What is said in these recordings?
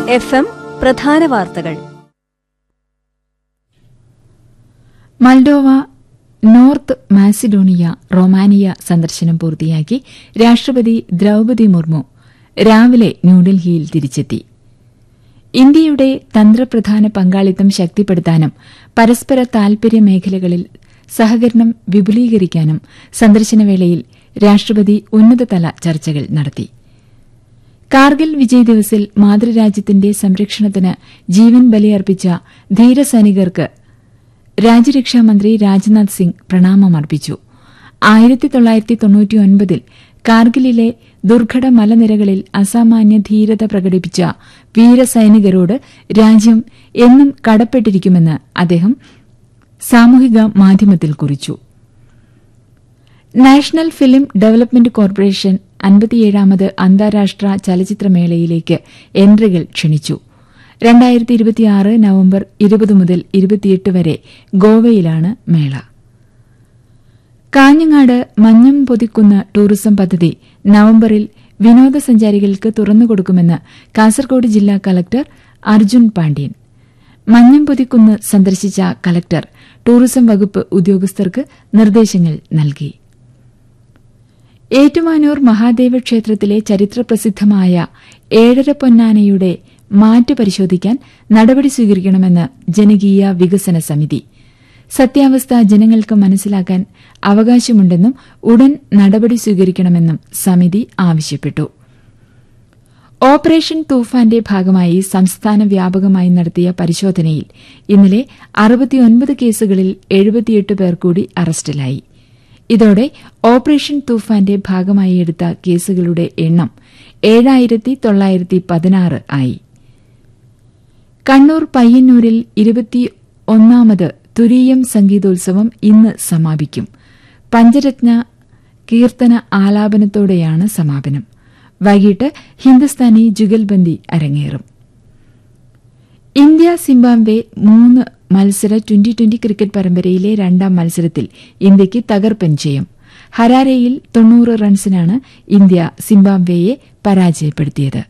F M പ്രധാന വാർത്തകൾ Moldova north Macedonia Romania സന്ദർശനം പൂർത്തിയാക്കി രാഷ്ട്രപതി ദ്രൌപതി മുർമു രാവിലെ ന്യൂഡൽഹിയിൽ തിരിച്ചെത്തി ഇന്ത്യയുടെ തന്ത്രപ്രധാന പങ്കാളിത്തം ശക്തിപ്പെടുത്താനും പരസ്പര താൽപര്യ മേഖലകളിൽ സഹകരണം വിപുലീകരിക്കാനും സന്ദർശനവേളയിൽ രാഷ്ട്രപതി ഉന്നതതല ചർച്ചകൾ നടത്തി കാർഗിൽ വിജയ് ദിവസിൽ മാതൃരാജ്യത്തിന്റെ സംരക്ഷണത്തിന് ജീവൻ ബലിയർപ്പിച്ച ധീരസൈനികർക്ക് രാജ്യരക്ഷാമന്ത്രി രാജ്നാഥ് സിംഗ് പ്രണാമമർപ്പിച്ചു ആയിരത്തി തൊള്ളായിരത്തി തൊണ്ണൂറ്റിയൊൻപതിൽ കാർഗിലിലെ ദുർഘട മലനിരകളിൽ അസാമാന്യ ധീരത പ്രകടിപ്പിച്ച വീരസൈനികരോട് രാജ്യം എന്നും കടപ്പെട്ടിരിക്കുമെന്ന് അദ്ദേഹം സാമൂഹിക മാധ്യമത്തിൽ കുറിച്ചു നാഷണൽ ഫിലിം ഡെവലപ്മെന്റ് കോർപ്പറേഷൻ അൻപത്തിയേഴാമത് അന്താരാഷ്ട്ര ചലച്ചിത്രമേളയിലേക്ക് എൻട്രികൾ ക്ഷണിച്ചു രണ്ടായിരത്തി ഇരുപത്തിയാറ് നവംബർ ഇരുപത് മുതൽ ഇരുപത്തിയെട്ട് വരെ ഗോവയിലാണ് മേള കാഞ്ഞങ്ങാട് മഞ്ഞം പൊതിക്കുന്ന ടൂറിസം പദ്ധതി നവംബറിൽ വിനോദസഞ്ചാരികൾക്ക് തുറന്നുകൊടുക്കുമെന്ന് കാസർഗോഡ് ജില്ലാ കലക്ടർ അർജുൻ പാണ്ഡ്യൻ മഞ്ഞം പൊതിക്കുന്ന് സന്ദർശിച്ച കലക്ടർ ടൂറിസം വകുപ്പ് ഉദ്യോഗസ്ഥർക്ക് നിർദ്ദേശങ്ങൾ നൽകി ഏറ്റുമാനൂർ മഹാദേവ ക്ഷേത്രത്തിലെ ചരിത്രപ്രസിദ്ധമായ ഏഴര പൊന്നാനയുടെ മാറ്റ് പരിശോധിക്കാൻ നടപടി സ്വീകരിക്കണമെന്ന് ജനകീയ വികസന സമിതി സത്യാവസ്ഥ ജനങ്ങൾക്ക് മനസ്സിലാക്കാൻ അവകാശമുണ്ടെന്നും ഉടൻ നടപടി സ്വീകരിക്കണമെന്നും സമിതി ആവശ്യപ്പെട്ടു ഓപ്പറേഷൻ തൂഫാന്റെ ഭാഗമായി സംസ്ഥാന വ്യാപകമായി നടത്തിയ പരിശോധനയിൽ ഇന്നലെ അറുപത്തിയൊൻപത് കേസുകളിൽ എഴുപത്തിയെട്ട് പേർ കൂടി അറസ്റ്റിലായി ഇതോടെ ഓപ്പറേഷൻ തൂഫാന്റെ ഭാഗമായി എടുത്ത കേസുകളുടെ എണ്ണം ഏഴായിരത്തി തൊള്ളായിരത്തി പതിനാറ് ആയി കണ്ണൂർ പയ്യന്നൂരിൽ ഇരുപത്തി ഒന്നാമത് തുരീയം സംഗീതോത്സവം ഇന്ന് സമാപിക്കും പഞ്ചരത്ന കീർത്തന ആലാപനത്തോടെയാണ് സമാപനം വൈകിട്ട് ഹിന്ദുസ്ഥാനി ജുഗൽബന്ദി അരങ്ങേറും ഇന്ത്യ സിംബാബ്വെ മൂന്ന് മത്സര ട്വന്റി ട്വന്റി ക്രിക്കറ്റ് പരമ്പരയിലെ രണ്ടാം മത്സരത്തിൽ ഇന്ത്യയ്ക്ക് തകർപ്പൻ ജയം ഹരാരെയിൽ തൊണ്ണൂറ് റൺസിനാണ് ഇന്ത്യ സിംബാബ്വെയെ പരാജയപ്പെടുത്തിയത്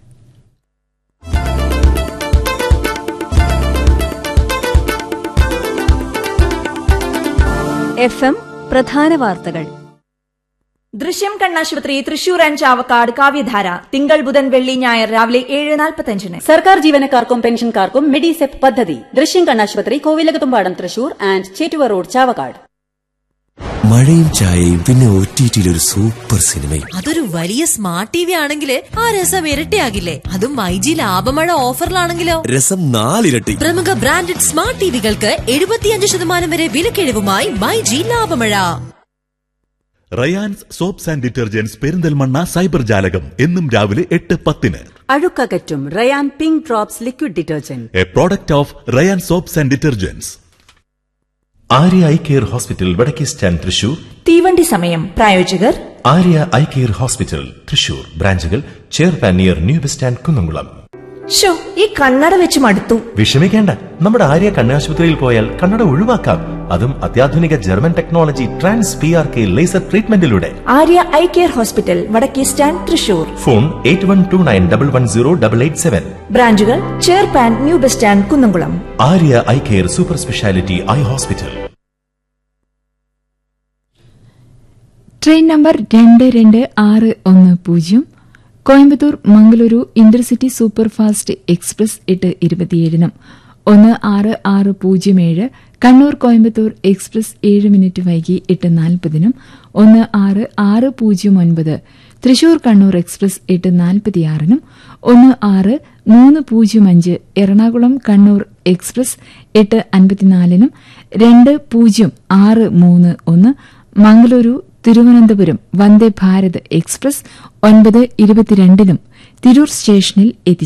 എഫ് എം പ്രധാന വാർത്തകൾ ദൃശ്യം കണ്ണാശുപത്രി തൃശൂർ ആൻഡ് ചാവക്കാട് കാവ്യധാര തിങ്കൾ ബുധൻ വെള്ളി ഞായർ രാവിലെ ഏഴ് നാൽപ്പത്തഞ്ചിന് സർക്കാർ ജീവനക്കാർക്കും പെൻഷൻകാർക്കും മെഡിസെപ് പദ്ധതി ദൃശ്യം കണ്ണാശുപത്രി കോവിലകത്തുംപാടം തൃശൂർ ആൻഡ് ചേറ്റുവ റോഡ് ചാവക്കാട് മഴയും ചായയും പിന്നെ ഒ ടി ഒരു സൂപ്പർ സിനിമയും അതൊരു വലിയ സ്മാർട്ട് ടി വി ആണെങ്കിൽ ആ രസം ഇരട്ടിയാകില്ലേ അതും മൈജി ലാഭമഴ ഓഫറിലാണെങ്കിലോ രസം നാലിരട്ടി പ്രമുഖ ബ്രാൻഡഡ് സ്മാർട്ട് ടിവികൾക്ക് എഴുപത്തിയഞ്ച് ശതമാനം വരെ വിലക്കിഴിവുമായി മൈജി ലാഭമഴ Rayans soaps and detergents Perinthalmanna cyber ജാലകം എന്നും രാവിലെ എട്ട് പത്തിന് അഴുക്കകറ്റും Rayan pink drops liquid detergent a product of Rayan soaps and detergents Arya eye care hospital വടക്കേ സ്റ്റാൻഡ് തൃശൂർ തീവണ്ടി സമയം പ്രായോജകർ ആര്യ ഐ കെയർ ഹോസ്പിറ്റൽ തൃശൂർ ബ്രാഞ്ചുകൾ ചെയർപാൻ near new bus stand Kunnamkulam ഷോ ഈ കണ്ണട വെച്ച് മടുത്തു വിഷമിക്കേണ്ട നമ്മുടെ ആര്യ കണ്ണാശുപത്രിയിൽ പോയാൽ കണ്ണട ഒഴിവാക്കാം അതും അത്യാധുനിക German technology trans P R K laser ട്രീറ്റ്മെന്റിലൂടെ ആര്യ ഐ കെയർ ഹോസ്പിറ്റൽ വടക്കേ stand Thrissur phone eight one two nine double one zero double eight seven ബ്രാഞ്ചുകൾ ചെയർപാൻ new bus stand Kunnamkulam Arya I care super speciality eye hospital train number രണ്ട് രണ്ട് ആറ് ഒന്ന് പൂജ്യം Coimbatore Mangaluru intercity superfast express എട്ട് ഇരുപത്തിയേഴിനും ഒന്ന് ആറ് ആറ് പൂജ്യം ഏഴ് കണ്ണൂർ കോയമ്പത്തൂർ എക്സ്പ്രസ് ഏഴ് മിനിറ്റ് വൈകി എട്ട് നാൽപ്പതിനും ഒന്ന് ആറ് ആറ് പൂജ്യം ഒൻപത് തൃശൂർ കണ്ണൂർ എക്സ്പ്രസ് എട്ട് നാൽപ്പത്തിയാറിനും ഒന്ന് ആറ് മൂന്ന് പൂജ്യം അഞ്ച് എറണാകുളം കണ്ണൂർ എക്സ്പ്രസ് എട്ട് അൻപത്തിനാലിനും രണ്ട് പൂജ്യം ആറ് മൂന്ന് ഒന്ന് മംഗളൂരു തിരുവനന്തപുരം വന്ദേ ഭാരത് എക്സ്പ്രസ് ഒൻപത് ഇരുപത്തിരണ്ടിനും തിരൂർ സ്റ്റേഷനിൽ എത്തിച്ചു